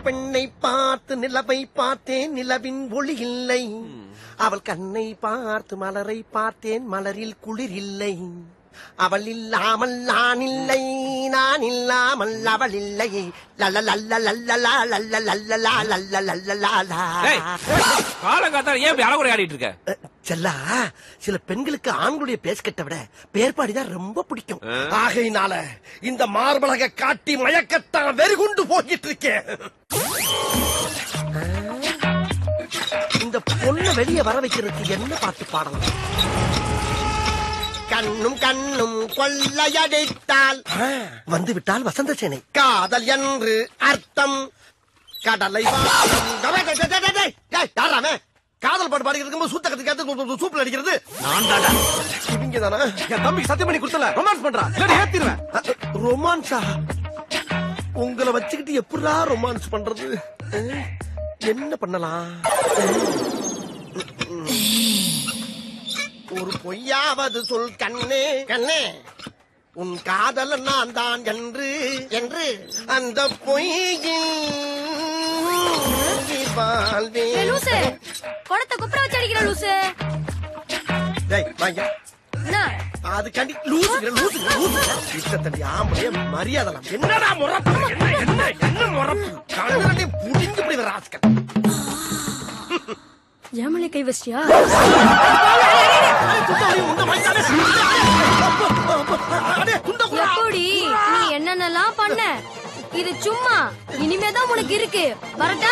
பெண்ணை பார்த்து நிலவை பார்த்தேன் நிலவின் ஒளி இல்லை அவள் கண்ணை பார்த்து மலரை பார்த்தேன் மலரில் குளிர் இல்லை அவள் இல்லாமல் நான் இல்லை நான் இல்லாமல் அவள் இல்லை லல்ல லல்ல லல்ல லா லல்ல லல்ல லா லல்ல லல்ல லா லா டேய், காலங்காத்தால ஏன் இப்படி அலகுறை ஆடிட்டு இருக்க அஹ், செல்லா சில பெண்களுக்கு ஆண்களுடைய பேஸ்கட்டை விட பேர்பாடிதான் ரொம்ப பிடிக்கும் ஆகையினால இந்த மார்பலக காட்டி மயக்கத்தான் வெறிகுண்டு போகிட்டு இருக்கேன் இந்த பொண்ணை வெளியே வர வைக்கிறதுக்கு என்ன பாட்டு பாடலாம் கண்ணும் கண்ணும் கொள்ளையடித்தால் வந்து விட்டால் வசந்த சேனை காதல் என்று அர்த்தம் கடலை வாழும். டேய், டேய், டேய், டேய், டேய், டேய், யார்றா அவன்? காதல் பாட்டு பாடிக்கிட்டு இருக்கும்போது சூத்த கத்துக்காத்து சூப்பில் அடிக்கிறது இவங்க தானா என் தம்பிக்கு சத்தியம் பண்ணி கொடுத்தல ரொமான்ஸ் பண்றா இல்லடி ஏத்திடுவேன் ரொமான்ஸா உங்களை வச்சுக்கிட்டு எப்படிடா ரொமான்ஸ் பண்றது அஹ், என்ன பண்ணலாம் ஒரு பொய்யாவது சொல் கண்ணே கண்ணே உன் காதல் நான் தான் என்று என்று அந்த பொய்யில் வாழ்வே ஏய், லூசு குடத்தை குப்புற வச்சு அடிக்கிற லூசு டேய் வாங்க என்ன அது கண்டி லூசுங்க லூசுங்க லூசுங்க இஷ்டத்தண்டி ஆம்பளைய மரியாதை என்னடா முறப்பு என்ன என்ன என்ன முறப்பு கண்ணுலயே புடிஞ்சு இப்படி வர ஆஸ்கர் ஏமலை கை வச்சியா எப்படி நீ என்னென்னலாம் பண்ண இது சும்மா இனிமேதான் உனக்கு இருக்கு வரட்டா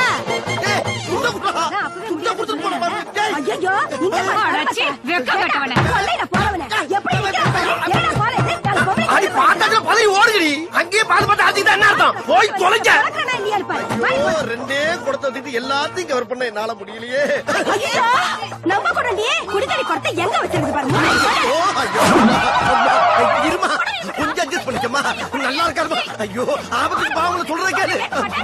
ஐயோ இந்த அடச்சி வெக்க கட்டவனே கொல்லையில போறவனே எப்படி நிக்கிற பாரு. என்னடா போற இது நாலு பொம்பளை அடி பார்த்தாச்சுல பதவி ஓடுகிறி அங்கேயே பார்த்து பார்த்து அதுக்கு என்ன அர்த்தம் போய் தொலைஞ்ச கலக்கறனா இல்லையா இருப்பாரு ஐயோ, ரெண்டே குடத்தை வச்சுட்டு எல்லாத்தையும் கவர் பண்ண என்னால முடியலையே ஐயோ நம்ம கூட நீ குடிதண்ணி குடத்தை எங்க வச்சிருக்கு பாருங்க ஓ, ஐயோ. அம்மா, இருமா கொஞ்சம் அட்ஜஸ்ட் பண்ணிக்கம்மா நல்லா இருக்காருமா ஐயோ ஆபத்துக்கு பாவங்களை சொல்றதே கேளு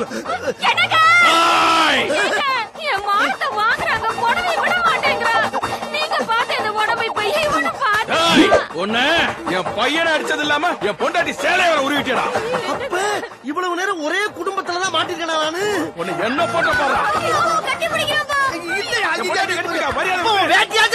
என் மானத்தை வாங்குறாங்க புடவை விட மாட்டேங்கிறா நீங்க பார்த்து இந்த புடவை போய் இவனை ஏய், பார்த்து உன்னை என் பையனை அடிச்சது இல்லாம என் பொண்டாட்டி சேலைய வர உருவிட்டியடா அப்ப இவ்வளவு நேரம் ஒரே குடும்பத்துலதான் மாட்டிருக்கேன் நானு உன்னை என்ன போட்ட பாரு கட்டி பிடிக்கிறப்பா இல்லையா, என் பொண்டாட்டி கட்டிப்பிடிக்கா, மரியாதை அப்போ கொடு. வேட்டியா